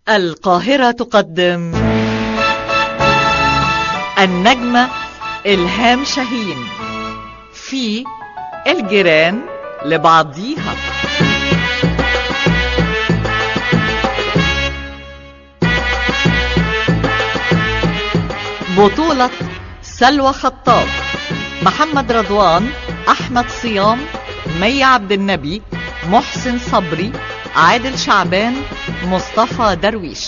القاهرة تقدم النجمة إلهام شاهين في الجيران لبعضيها بطولة سلوى خطاب محمد رضوان أحمد صيام مي عبد النبي محسن صبري عادل شعبان مصطفى درويش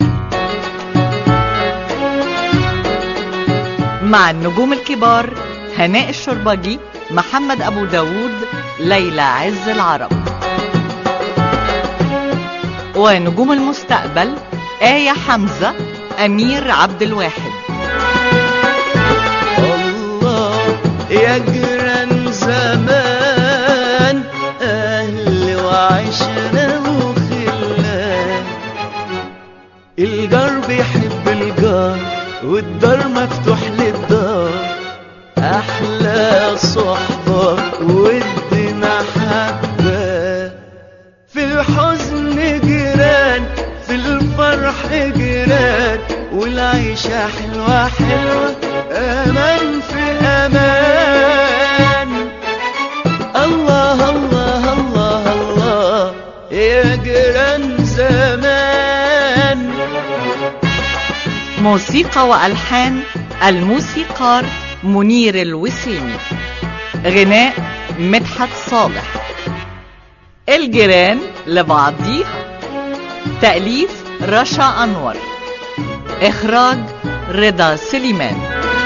مع النجوم الكبار هناء الشربجي محمد أبو داود ليلى عز العرب ونجوم المستقبل آية حمزة أمير عبد الواحد الله يا جيران زمان أهل وعشرة وخلان الجار بيحب الجار والدار مفتوح للدار أحلى صحبة ود محبة في الحزن جيران في الفرح جيران والعيشة حلوة حلوة أمان في أمان الله الله الله الله يا جيران زمان موسيقى وألحان الموسيقار منير الوسيمي غناء مدحت صالح الجيران لبعضيها تأليف رشا أنور إخراج رضا سليمان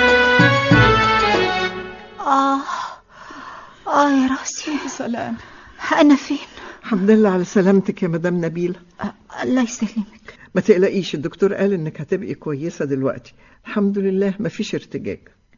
آه آه يا راسي سلام أنا فين؟ الحمد لله على سلامتك يا مدام نبيلة آه، الله يسلمك ما تقلقيش الدكتور قال انك هتبقي كويسة دلوقتي الحمد لله ما فيش ارتجاج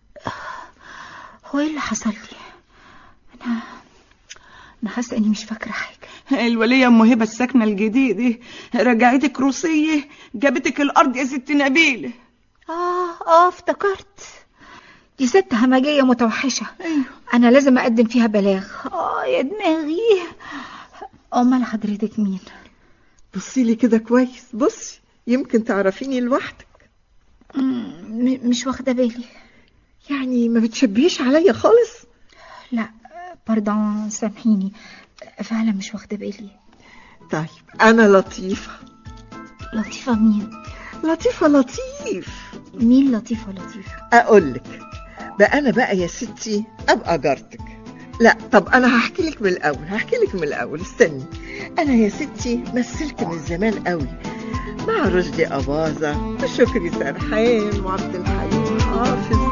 هو إيه اللي حصل لي؟ أنا أنا حاسة إني مش فاكرة حاجة الولية أم هبة الساكنة الجديدة رجعتك روسية جابتك الأرض يا ست نبيلة آه آه افتكرت دي ست همجية متوحشة أيوه أنا لازم أقدم فيها بلاغ آه يا دماغي أمال حضرتك مين؟ بصي لي كده كويس بصي يمكن تعرفيني لوحدك مم، م- مش واخدة بالي يعني ما بتشبهيش عليا خالص لا باردون سامحيني فعلا مش واخدة بالي طيب انا لطيفة لطيفة مين؟ لطيفة لطيف مين لطيفة لطيفة؟ اقول لك بقى انا بقى يا ستي ابقى جارتك لا طب انا هحكي لك من الاول هحكي لك من الاول استني انا يا ستي مثلت من زمان قوي مع رشدي اباظه وشكري سرحان وعبد الحليم حافظ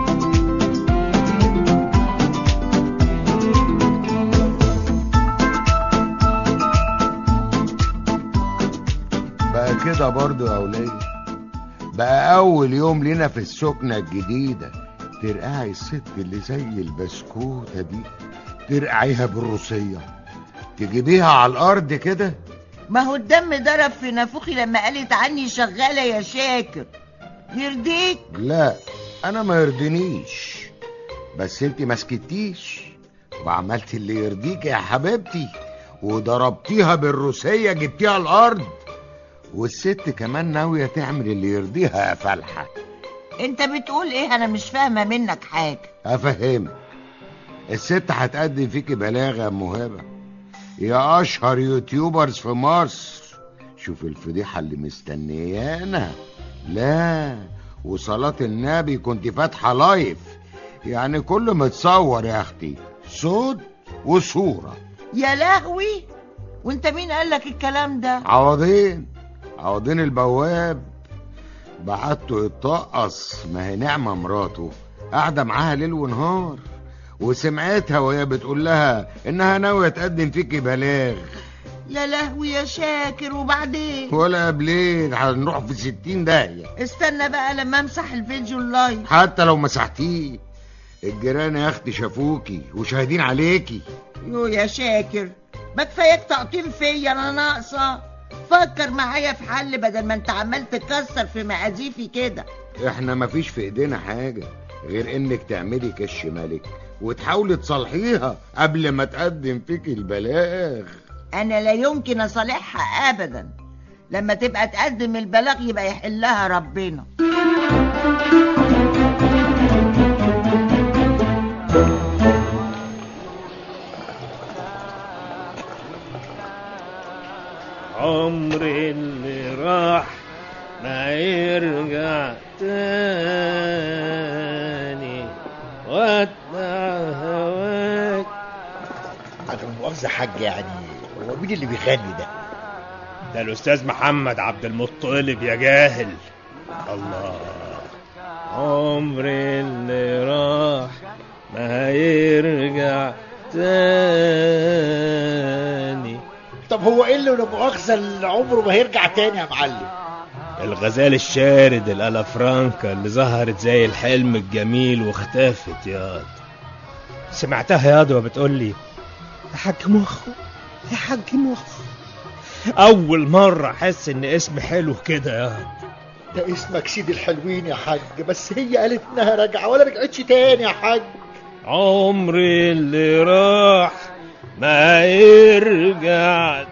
بقى كده برضو يا ولية بقى أول يوم لنا في السكنة الجديدة ترقعي الست اللي زي البسكوتة دي ترقعيها بالروسية تجيبيها على الأرض كده ما هو الدم ضرب في نافوخي لما قالت عني شغالة يا شاكر يرضيك لا أنا ما يرضينيش بس انت ما سكتيش وعملت اللي يرضيك يا حبيبتي وضربتيها بالروسية جبتيها الأرض والست كمان ناوية تعمل اللي يرضيها يا فلحة انت بتقول ايه انا مش فاهمة منك حاجة افهمك الست هتقدم فيكي بلاغة يا ام هبه يا اشهر يوتيوبرز في مصر شوف الفضيحة اللي مستنيانا لا وصلاة النبي كنت فاتحة لايف يعني كله متصور يا اختي صوت وصورة يا لهوي وانت مين قالك الكلام ده عوضين عوضين البواب بعته يتطقص ما هي نعمة مراته قاعدة معاها ليل ونهار وسمعتها وهي بتقول لها انها ناوية تقدم فيكي بلاغ يا لهوي يا شاكر وبعدين ولا قبلين هنروح في ستين داهية استنى بقى لما امسح الفيديو اللايف حتى لو مسحتيه الجيران يا اختي شافوكي وشاهدين عليكي يو يا شاكر ما كفاياك تقطيم فيا انا ناقصة فكر معايا في حل بدل ما انت عمال تكسر في مقاديفي كده احنا مفيش في ايدينا حاجة غير انك تعملي كش ملك وتحاولي تصلحيها قبل ما تقدم فيك البلاغ انا لا يمكن اصالحها ابدا لما تبقى تقدم البلاغ يبقى يحلها ربنا عمر اللي راح ما يرجع تاني واتبع هواك انا مؤاخذة حاج يعني هو مين اللي بيغني ده؟ ده الأستاذ محمد عبد المطلب يا جاهل الله عمر اللي راح ما هيرجع تاني طب هو ايه اللي لا مؤاخذة اللي عمره ما هيرجع تاني يا معلم؟ الغزال الشارد الالافرانكا اللي ظهرت زي الحلم الجميل واختفت ياض سمعتها ياض وبتقول لي يا حاج مخه يا حاج مخه اول مرة احس ان اسم حلو كده ياض ده اسمك سيد الحلوين يا حاج بس هي قالت انها راجعة ولا رجعتش تاني يا حاج عمري اللي راح ما يرجع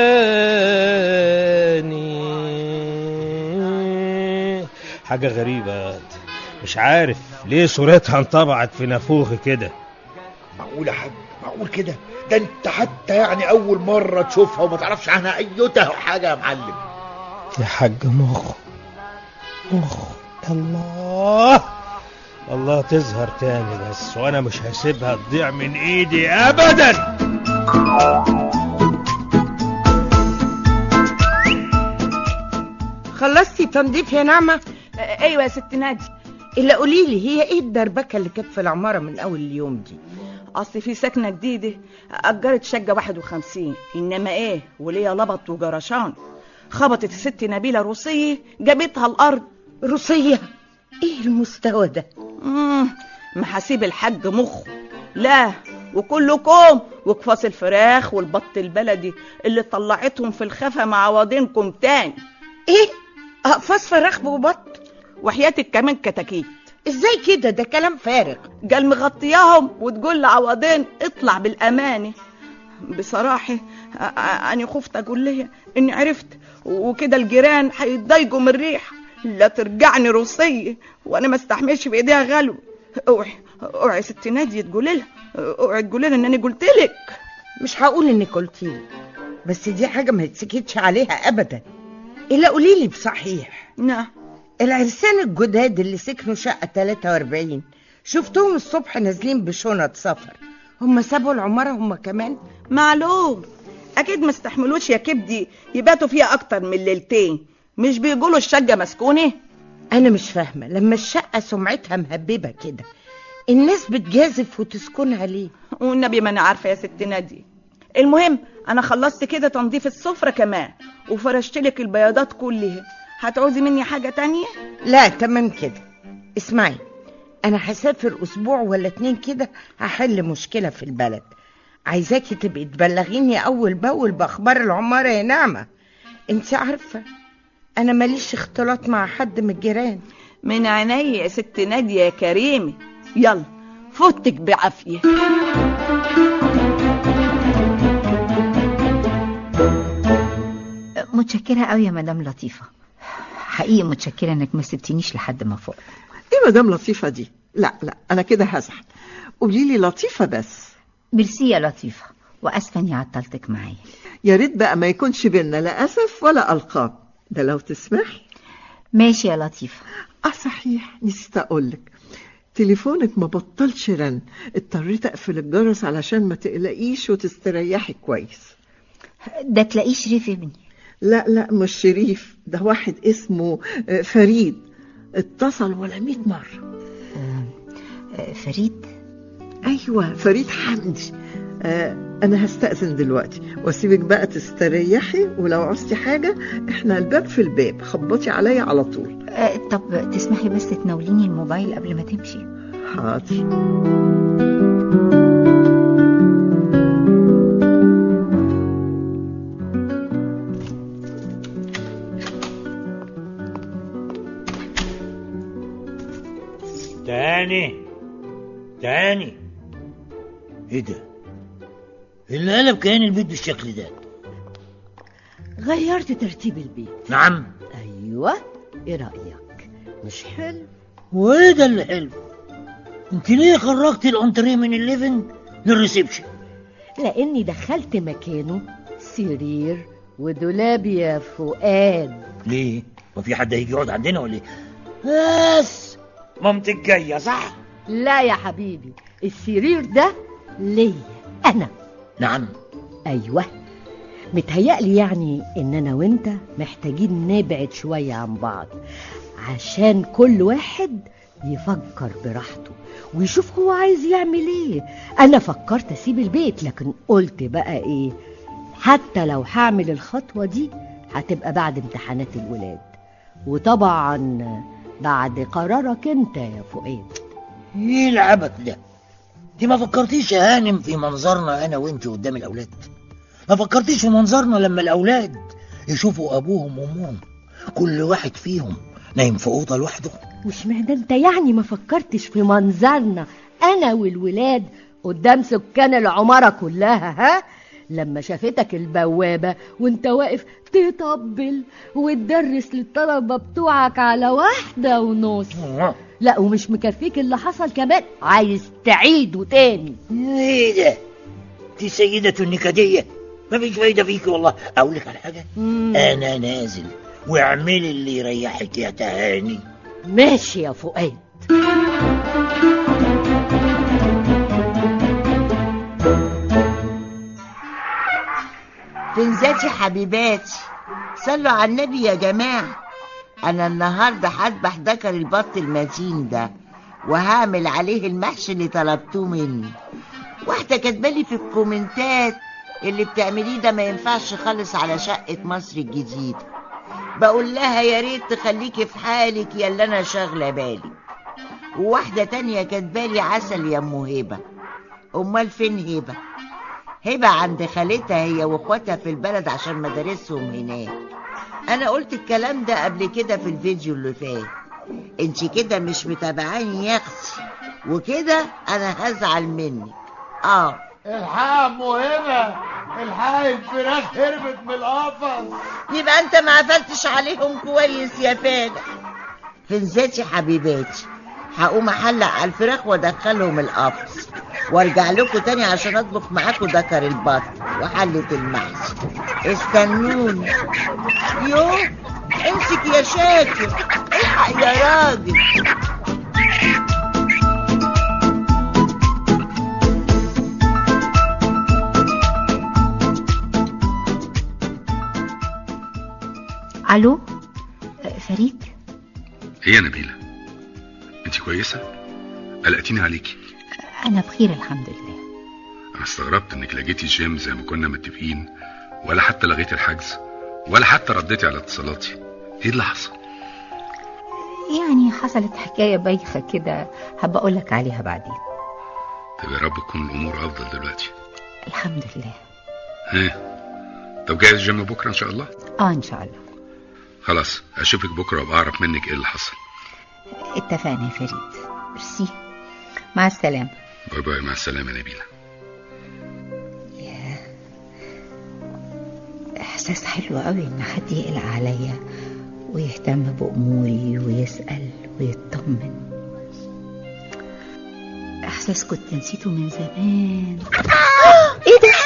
تاني حاجة غريبة ياض. مش عارف ليه صورتها انطبعت في نافوخي كده معقول يا حاج معقول كده ده انت حتى يعني اول مرة تشوفها وما تعرفش عنها ايوتها او حاجة يا معلم يا حاج مخ مخ الله الله تظهر تاني بس وانا مش هسيبها تضيع من ايدي ابدا خلصتي تنظيف يا نعمة ايوه يا ست نادي إلا قولي لي هي ايه الدربكة اللي كانت في العمارة من أول اليوم دي اصل في سكنه جديده اجرت شقه 51 انما ايه وليا لبط وجرشان خبطت الست نبيله روسيه جابتها الارض روسية ايه المستوى ده امم محاسيب الحاج مخه لا وكلكم وكفاس الفراخ والبط البلدي اللي طلعتهم في الخفا مع وادينكم تاني ايه اقفاص فراخ وبط وحياتك كمان كتاكيت ازاي كده ده كلام فارغ قال مغطياهم وتقول لعوضين اطلع بالامانه بصراحه أ- أ- انا خفت اقول لها اني عرفت وكده الجيران هيتضايقوا من الريح لا ترجعني روسيه وانا ما استحملش بايديها غلو اوعي اوعي يا ست ناديه تقولي لها اوعي تقولي لها ان انا قلت لك مش هقول انك قلتيلي بس دي حاجة ما يتسكتش عليها ابدا الا قولي لي بصحيح نعم العرسان الجداد اللي سكنوا شقة 43 شفتهم الصبح نازلين بشنط سفر هم سابوا العمارة هم كمان معلوم اكيد ما استحملوش يا كبدي يباتوا فيها اكتر من ليلتين مش بيقولوا الشقه مسكونه انا مش فاهمة لما الشقة سمعتها مهببة كده الناس بتجازف وتسكنها ليه والنبي ما انا عارفه يا ست نادي المهم انا خلصت كده تنظيف السفره كمان وفرشت لك البياضات كلها هتعوزي مني حاجه تانية لا تمام كده اسمعي انا هسافر اسبوع ولا اتنين كده هحل مشكلة في البلد عايزاكي تبقي تبلغيني اول باول باخبار العمارة يا نعمة انت عارفة انا ماليش اختلاط مع حد من الجيران من عيني يا ست نادية يا كريمة يلا فوتك بعافية متشكرة قوي يا مدام لطيفة حقيقي متشكرة انك ما سبتنيش لحد ما فوق ايه مدام لطيفة دي لا لا انا كده هزعل قولي لي لطيفة بس ميرسي يا لطيفة واسفة اني عطلتك معايا يا ريت بقى ما يكونش بينا لا اسف ولا القاب ده لو تسمحي ماشي يا لطيفة اه صحيح نسيت اقولك تليفونك ما بطلش رن اضطريت اقفل الجرس علشان ما تقلقيش وتستريحي كويس ده تلاقيه شريف ابني لا لا مش شريف ده واحد اسمه آه، فريد اتصل ولا مئة مرة آه، فريد ايوه فريد حمدي آه انا هستأذن دلوقتي واسيبك بقى تستريحي ولو عوزتي حاجة احنا الباب في الباب خبطي عليا على طول آه، طب تسمحي بس تناوليني الموبايل قبل ما تمشي حاضر تاني تاني ايه ده اللي قلب كان البيت بالشكل ده غيرت ترتيب البيت نعم ايوه ايه رايك مش حلو وايه ده اللي حلو انت ليه خرجت الانتريه من الليفنج للريسبشن لاني دخلت مكانه سرير ودولاب يا فؤاد ليه وفي حد هيجي يقعد عندنا ولا ايه بس مامتك جايه صح لا يا حبيبي السرير ده ليا انا نعم ايوه متهيألي يعني ان انا وانت محتاجين نبعد شوية عن بعض عشان كل واحد يفكر براحته ويشوف هو عايز يعمل ايه انا فكرت اسيب البيت لكن قلت بقى ايه حتى لو هعمل الخطوة دي هتبقى بعد امتحانات الولاد وطبعا بعد قرارك انت يا فؤاد ايه العبث ده دي ما فكرتيش يا هانم في منظرنا انا وانت قدام الاولاد ما فكرتيش في منظرنا لما الاولاد يشوفوا ابوهم وامهم كل واحد فيهم نايم في اوضه لوحده وش معنى انت يعني ما فكرتش في منظرنا انا والولاد قدام سكان العمارة كلها ها لما شافتك البوابة وانت واقف تطبل وتدرس للطلبة بتوعك على واحدة ونص لا ومش مكفيك اللي حصل كمان عايز تعيده تاني ايه ده دي سيدة النكدية ما فيش فايدة فيك والله اقول لك على حاجة انا نازل واعملي اللي يريحك يا تهاني ماشي يا فؤاد بنزاتي حبيباتي صلوا على النبي يا جماعة أنا النهاردة هذبح ذكر البط المتين ده وهعمل عليه المحشي اللي طلبتوه مني واحدة كاتبالي في الكومنتات اللي بتعمليه ده ما ينفعش خالص على شقة مصر الجديدة بقول لها يا ريت تخليكي في حالك يا اللي أنا شاغلة بالي وواحدة تانية كاتبالي عسل يا أم هبة أمال فين هبة؟ هبة عند خالتها هي واخواتها في البلد عشان مدارسهم هناك انا قلت الكلام ده قبل كده في الفيديو اللي فات انت كده مش متابعاني يا اختي وكده انا هزعل منك اه الحق مهمة الحق الفراخ هربت من القفص يبقى انت ما قفلتش عليهم كويس يا فادح فنزاتي حبيباتي هقوم احلق على الفراخ وادخلهم القفص وارجع لكم تاني عشان اطبخ معاكم ذكر البط وحلة المحشي استنوني يو امسك يا شاكر الحق يا راجل الو أه، فريد ايه يا نبيلة انت كويسة قلقتيني عليكي انا بخير الحمد لله انا استغربت انك لقيتي الجيم زي ما كنا متفقين ولا حتى لغيتي الحجز ولا حتى رديتي على اتصالاتي ايه اللي حصل يعني حصلت حكايه بايخه كده هبقى اقول لك عليها بعدين طب يا رب تكون الامور افضل دلوقتي الحمد لله ها طب جاهز الجيم بكره ان شاء الله اه ان شاء الله خلاص اشوفك بكره وابقى اعرف منك ايه اللي حصل اتفقنا يا فريد ميرسي مع السلامه باي باي مع السلامه يا نبيله احساس حلو قوي ان حد يقلق عليا ويهتم باموري ويسال ويطمن احساس كنت نسيته من زمان ايه ده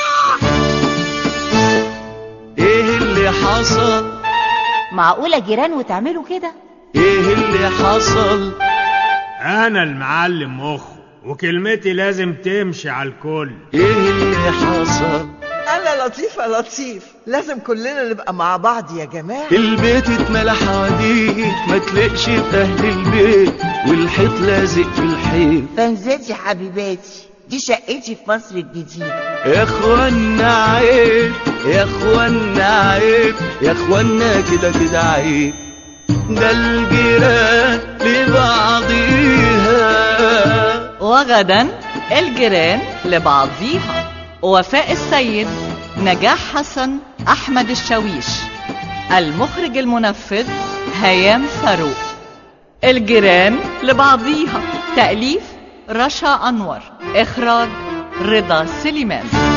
ايه اللي حصل معقوله جيران وتعملوا كده ايه اللي حصل انا المعلم مخ وكلمتي لازم تمشي على الكل ايه اللي حصل انا لطيفة لطيف لازم كلنا نبقى مع بعض يا جماعة البيت اتملى حواديت ما تلاقش في اهل البيت والحيط لازق في الحيط فنزاتي حبيباتي دي شقتي في مصر الجديدة يا اخوانا عيب يا اخوانا عيب يا اخوانا كده كده عيب ده الجيران لبعضيها وغدا الجيران لبعضيها وفاء السيد نجاح حسن أحمد الشاويش المخرج المنفذ هيام فاروق الجيران لبعضيها تأليف رشا أنور إخراج رضا سليمان